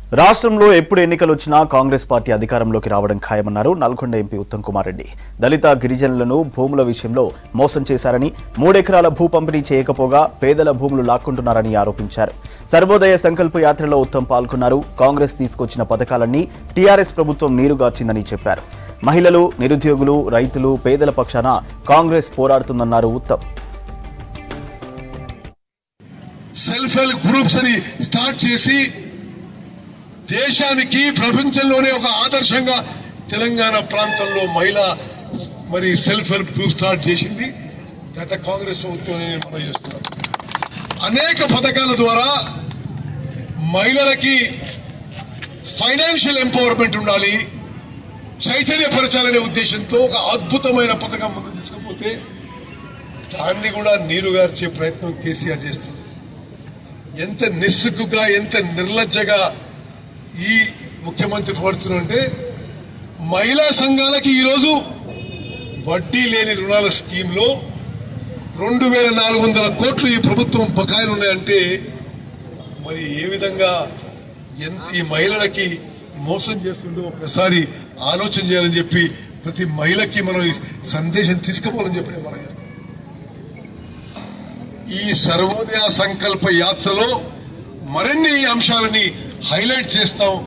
రాష్ట్రంలో ఎప్పుడు ఎన్నికలు వచ్చినా కాంగ్రెస్ పార్టీ అధికారంలోకి రావడం ఖాయమన్నారు నల్గొండ ఎంపీ ఉత్తమ్ కుమార్ రెడ్డి దళిత గిరిజనులను భూముల విషయంలో మోసం చేశారని మూడెకరాల భూ పంపిణీ చేయకపోగా పేదల భూములు లాక్కుంటున్నారని ఆరోపించారు సర్వోదయ సంకల్ప యాత్రలో ఉత్తమ్ పాల్గొన్నారు కాంగ్రెస్ తీసుకొచ్చిన పథకాలన్నీ టీఆర్ఎస్ ప్రభుత్వం నీరుగార్చిందని చెప్పారు మహిళలు నిరుద్యోగులు రైతులు పేదల పక్షాన కాంగ్రెస్ పోరాడుతుందన్నారు ఉత్తమ్ సెల్ఫ్ హెల్ప్ గ్రూప్స్ అని స్టార్ట్ చేసి దేశానికి ప్రపంచంలోనే ఒక ఆదర్శంగా తెలంగాణ ప్రాంతంలో మహిళ మరి సెల్ఫ్ హెల్ప్ గ్రూప్ స్టార్ట్ చేసింది గత కాంగ్రెస్ ప్రభుత్వం నేను మనం చేస్తున్నాను అనేక పథకాల ద్వారా మహిళలకి ఫైనాన్షియల్ ఎంపవర్మెంట్ ఉండాలి చైతన్యపరచాలనే ఉద్దేశంతో ఒక అద్భుతమైన పథకం ముందుకు తీసుకుపోతే దాన్ని కూడా నీరుగార్చే ప్రయత్నం కేసీఆర్ చేస్తుంది ఎంత నిస్సిగ్గుగా ఎంత నిర్లజ్జగా ఈ ముఖ్యమంత్రి పడుతుందంటే మహిళా సంఘాలకి ఈరోజు వడ్డీ లేని రుణాల స్కీమ్లో రెండు వేల నాలుగు వందల కోట్లు ఈ ప్రభుత్వం బకాయిలు ఉన్నాయంటే మరి ఏ విధంగా ఎంత ఈ మహిళలకి మోసం చేస్తుందో ఒకసారి ఆలోచన చేయాలని చెప్పి ప్రతి మహిళకి మనం ఈ సందేశం తీసుకుపోవాలని చెప్పి నేను మనం చేస్తాం ఈ సర్వోదయ సంకల్ప యాత్రలో మరిన్ని అంశాలని హైలైట్ చేస్తాం